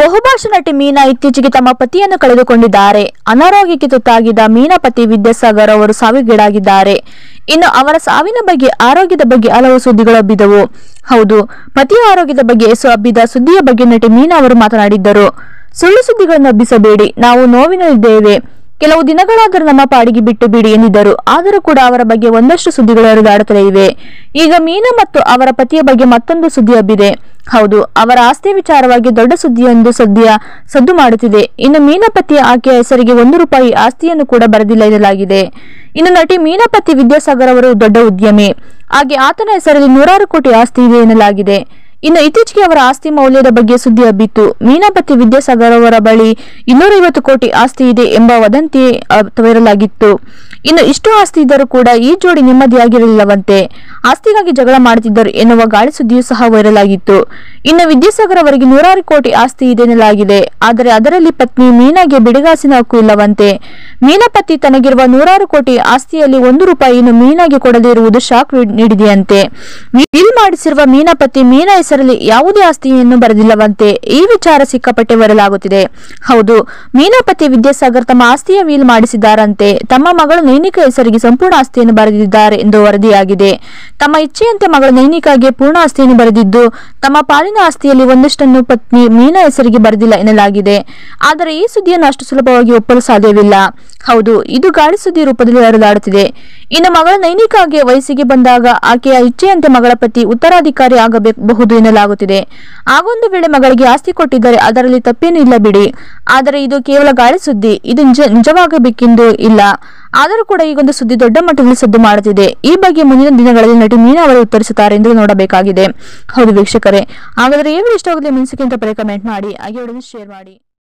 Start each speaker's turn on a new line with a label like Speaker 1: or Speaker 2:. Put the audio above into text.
Speaker 1: ಬಹುಭಾಷಾ ನಟಿ ಮೀನಾ ಇತ್ತೀಚೆಗೆ ತಮ್ಮ ಪತಿಯನ್ನು ಕಳೆದುಕೊಂಡಿದ್ದಾರೆ ಅನಾರೋಗ್ಯಕ್ಕೆ ತುತ್ತಾಗಿದ್ದ ಮೀನಾ ಪತಿ ವಿದ್ಯಾಸಾಗರ್ ಅವರು ಸಾವಿಗೀಡಾಗಿದ್ದಾರೆ ಇನ್ನು ಅವರ ಸಾವಿನ ಬಗ್ಗೆ ಆರೋಗ್ಯದ ಬಗ್ಗೆ ಹಲವು ಸುದ್ದಿಗಳು ಹಬ್ಬಿದವು ಹೌದು ಪತಿಯ ಆರೋಗ್ಯದ ಬಗ್ಗೆ ಹೆಸರು ಹಬ್ಬಿದ ಸುದ್ದಿಯ ಬಗ್ಗೆ ನಟಿ ಮೀನಾ ಅವರು ಮಾತನಾಡಿದ್ದರು ಸುಳ್ಳು ಸುದ್ದಿಗಳನ್ನು ಹಬ್ಬಿಸಬೇಡಿ ನಾವು ನೋವಿನಲ್ಲಿದ್ದೇವೆ ಕೆಲವು ದಿನಗಳಾದರೂ ನಮ್ಮ ಪಾಡಿಗೆ ಬಿಟ್ಟು ಬಿಡಿ ಎಂದಿದ್ದರು ಆದರೂ ಕೂಡ ಅವರ ಬಗ್ಗೆ ಒಂದಷ್ಟು ಸುದ್ದಿಗಳು ಹರಿದಾಡುತ್ತಲೇ ಇವೆ ಈಗ ಮೀನಾ ಮತ್ತು ಅವರ ಪತಿಯ ಬಗ್ಗೆ ಮತ್ತೊಂದು ಸುದ್ದಿ ಹಬ್ಬಿದೆ ಹೌದು ಅವರ ಆಸ್ತಿ ವಿಚಾರವಾಗಿ ದೊಡ್ಡ ಸುದ್ದಿಯೊಂದು ಸದ್ಯ ಸದ್ದು ಮಾಡುತ್ತಿದೆ ಇನ್ನು ಮೀನಾ ಪತಿಯ ಆಕೆಯ ಹೆಸರಿಗೆ ಒಂದು ರೂಪಾಯಿ ಆಸ್ತಿಯನ್ನು ಕೂಡ ಬರೆದಿಲ್ಲ ಎನ್ನಲಾಗಿದೆ ಇನ್ನು ನಟಿ ಮೀನಾ ಪತಿ ವಿದ್ಯಾಸಾಗರ್ ಅವರು ದೊಡ್ಡ ಉದ್ಯಮಿ ಹಾಗೆ ಆತನ ಹೆಸರಲ್ಲಿ ನೂರಾರು ಕೋಟಿ ಆಸ್ತಿ ಇದೆ ಎನ್ನಲಾಗಿದೆ ಇನ್ನು ಇತ್ತೀಚೆಗೆ ಅವರ ಆಸ್ತಿ ಮೌಲ್ಯದ ಬಗ್ಗೆ ಸುದ್ದಿ ಹಬ್ಬಿತ್ತು ಮೀನಾಪತಿ ವಿದ್ಯಾಸಾಗರ್ ಅವರ ಬಳಿ ಇನ್ನೂರೈವತ್ತು ಕೋಟಿ ಆಸ್ತಿ ಇದೆ ಎಂಬ ವದಂತಿ ವೈರಲ್ ಆಗಿತ್ತು ಇನ್ನು ಇಷ್ಟು ಆಸ್ತಿ ಇದ್ದರೂ ಕೂಡ ಈ ಜೋಡಿ ನೆಮ್ಮದಿಯಾಗಿರಲಿಲ್ಲವಂತೆ ಆಸ್ತಿಗಾಗಿ ಜಗಳ ಮಾಡುತ್ತಿದ್ದರು ಎನ್ನುವ ಗಾಳಿ ಸುದ್ದಿಯೂ ಸಹ ವೈರಲ್ ಆಗಿತ್ತು ಇನ್ನು ವಿದ್ಯಾಸಾಗರ್ ಅವರಿಗೆ ನೂರಾರು ಕೋಟಿ ಆಸ್ತಿ ಇದೆ ಎನ್ನಲಾಗಿದೆ ಆದರೆ ಅದರಲ್ಲಿ ಪತ್ನಿ ಮೀನಾಗೆ ಬಿಡಿಗಾಸಿನ ಹಕ್ಕು ಇಲ್ಲವಂತೆ ಮೀನಾ ಪತಿ ತನಗಿರುವ ನೂರಾರು ಕೋಟಿ ಆಸ್ತಿಯಲ್ಲಿ ಒಂದು ರೂಪಾಯಿಯನ್ನು ಮೀನಾಗೆ ಕೊಡದೇ ಇರುವುದು ಶಾಕ್ ನೀಡಿದೆಯಂತೆ ವಿಲ್ ಮಾಡಿಸಿರುವ ಮೀನಾ ಪತಿ ಮೀನಾ ಹೆಸರಲ್ಲಿ ಯಾವುದೇ ಆಸ್ತಿಯನ್ನು ಬರೆದಿಲ್ಲವಂತೆ ಈ ವಿಚಾರ ಸಿಕ್ಕಾಪಟ್ಟೆ ವೈರಲ್ ಆಗುತ್ತಿದೆ ಹೌದು ಮೀನಾ ಪತಿ ವಿದ್ಯಾಸಾಗರ್ ತಮ್ಮ ಆಸ್ತಿಯ ವೀಲ್ ಮಾಡಿಸಿದ್ದಾರಂತೆ ತಮ್ಮ ಮಗಳು ನೈನಿಕ ಹೆಸರಿಗೆ ಸಂಪೂರ್ಣ ಆಸ್ತಿಯನ್ನು ಬರೆದಿದ್ದಾರೆ ಎಂದು ವರದಿಯಾಗಿದೆ ತಮ್ಮ ಇಚ್ಛೆಯಂತೆ ಮಗಳ ನೈನಿಕಾಗೆ ಪೂರ್ಣ ಆಸ್ತಿಯನ್ನು ಬರೆದಿದ್ದು ತಮ್ಮ ಪಾಲಿನ ಆಸ್ತಿಯಲ್ಲಿ ಒಂದಷ್ಟನ್ನು ಪತ್ನಿ ಮೀನಾ ಹೆಸರಿಗೆ ಬರೆದಿಲ್ಲ ಎನ್ನಲಾಗಿದೆ ಆದರೆ ಈ ಸುದ್ದಿಯನ್ನು ಅಷ್ಟು ಸುಲಭವಾಗಿ ಒಪ್ಪಲು ಸಾಧ್ಯವಿಲ್ಲ ಹೌದು ಇದು ಗಾಳಿ ಸುದ್ದಿ ರೂಪದಲ್ಲಿ ಹರಿದಾಡುತ್ತಿದೆ ಇನ್ನು ಮಗಳ ನೈನಿಕಾಗೆ ವಯಸ್ಸಿಗೆ ಬಂದಾಗ ಆಕೆಯ ಇಚ್ಛೆಯಂತೆ ಮಗಳ ಪತಿ ಉತ್ತರಾಧಿಕಾರಿ ಆಗಬಹುದು ಎನ್ನಲಾಗುತ್ತಿದೆ ಆಗೊಂದು ವೇಳೆ ಮಗಳಿಗೆ ಆಸ್ತಿ ಕೊಟ್ಟಿದ್ದರೆ ಅದರಲ್ಲಿ ತಪ್ಪೇನೂ ಇಲ್ಲ ಬಿಡಿ ಆದರೆ ಇದು ಕೇವಲ ಗಾಳಿ ಸುದ್ದಿ ಇದು ನಿಜ ನಿಜವಾಗಬೇಕೆಂದು ಇಲ್ಲ ಆದರೂ ಕೂಡ ಈಗೊಂದು ಸುದ್ದಿ ದೊಡ್ಡ ಮಟ್ಟದಲ್ಲಿ ಸದ್ದು ಮಾಡುತ್ತಿದೆ ಈ ಬಗ್ಗೆ ಮುಂದಿನ ದಿನಗಳಲ್ಲಿ ನಟಿ ಮೀನಾ ಅವರು ಉತ್ತರಿಸುತ್ತಾರೆ ಎಂದು ನೋಡಬೇಕಾಗಿದೆ ಹೌದು ವೀಕ್ಷಕರೇ ಹಾಗಾದರೆ ಏನು ಇಷ್ಟವಾಗಲಿ ಮಿನ್ಸಿಗೆ ಅಂತ ಪರಿ ಕಮೆಂಟ್ ಮಾಡಿ ಹಾಗೆ ವಿಡಿಯೋನ ಶೇರ್ ಮಾಡಿ